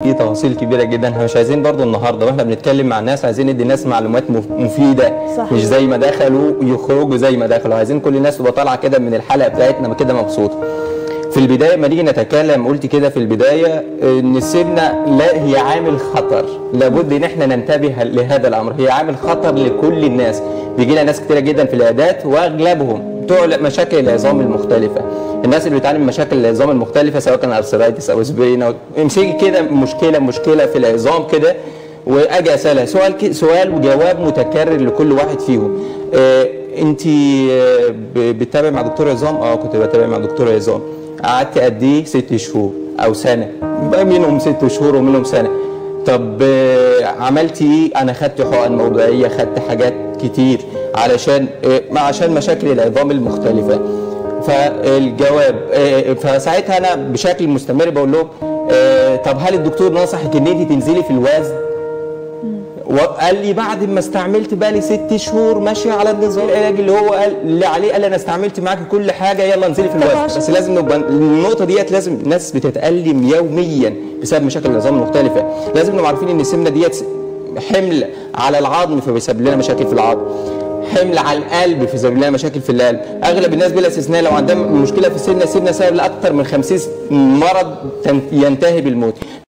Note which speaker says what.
Speaker 1: فيه تفاصيل كبيره جدا احنا مش عايزين برضو النهارده واحنا بنتكلم مع الناس عايزين ندي الناس معلومات مف- مفيده
Speaker 2: صحيح.
Speaker 1: مش زي ما دخلوا يخرجوا زي ما دخلوا عايزين كل الناس تبقى طالعه كده من الحلقه بتاعتنا كده مبسوطه في البدايه ما نيجي نتكلم قلت كده في البدايه ان السمنه لا هي عامل خطر لابد ان احنا ننتبه لهذا الامر هي عامل خطر لكل الناس بيجي لنا ناس كتيره جدا في العيادات واغلبهم بتوع مشاكل العظام المختلفه الناس اللي بتعاني من مشاكل العظام المختلفه سواء كان ارثرايتس او سبرين او امسكي كده مشكله مشكله في العظام كده واجي اسالها سؤال ك- سؤال وجواب متكرر لكل واحد فيهم آه انت آه ب- بتتابع مع دكتور عظام اه كنت بتابع مع دكتور عظام قعدت قد ايه ست شهور او سنه بقى منهم ست شهور ومنهم سنه طب آه، عملتي ايه انا خدت حقن موضعيه خدت حاجات كتير علشان آه، ما عشان مشاكل العظام المختلفه فالجواب آه، فساعتها انا بشكل مستمر بقول له آه، طب هل الدكتور نصحك ان انت تنزلي في الوزن وقال لي بعد ما استعملت بقى لي ست شهور ماشيه على النظام العلاجي اللي هو قال اللي عليه قال انا استعملت معاك كل حاجه يلا انزلي في
Speaker 2: طب
Speaker 1: الوزن
Speaker 2: عشان-
Speaker 1: بس لازم نبقى النقطه ديت لازم ناس بتتالم يوميا بسبب مشاكل العظام المختلفه لازم نبقى عارفين ان السمنه ديت حمل على العظم فبيسبب لنا مشاكل في العظم حمل على القلب فبيسبب لنا مشاكل في القلب اغلب الناس بلا استثناء لو عندها مشكله في السمنه السمنه سبب لاكثر من 50 مرض تن- ينتهي بالموت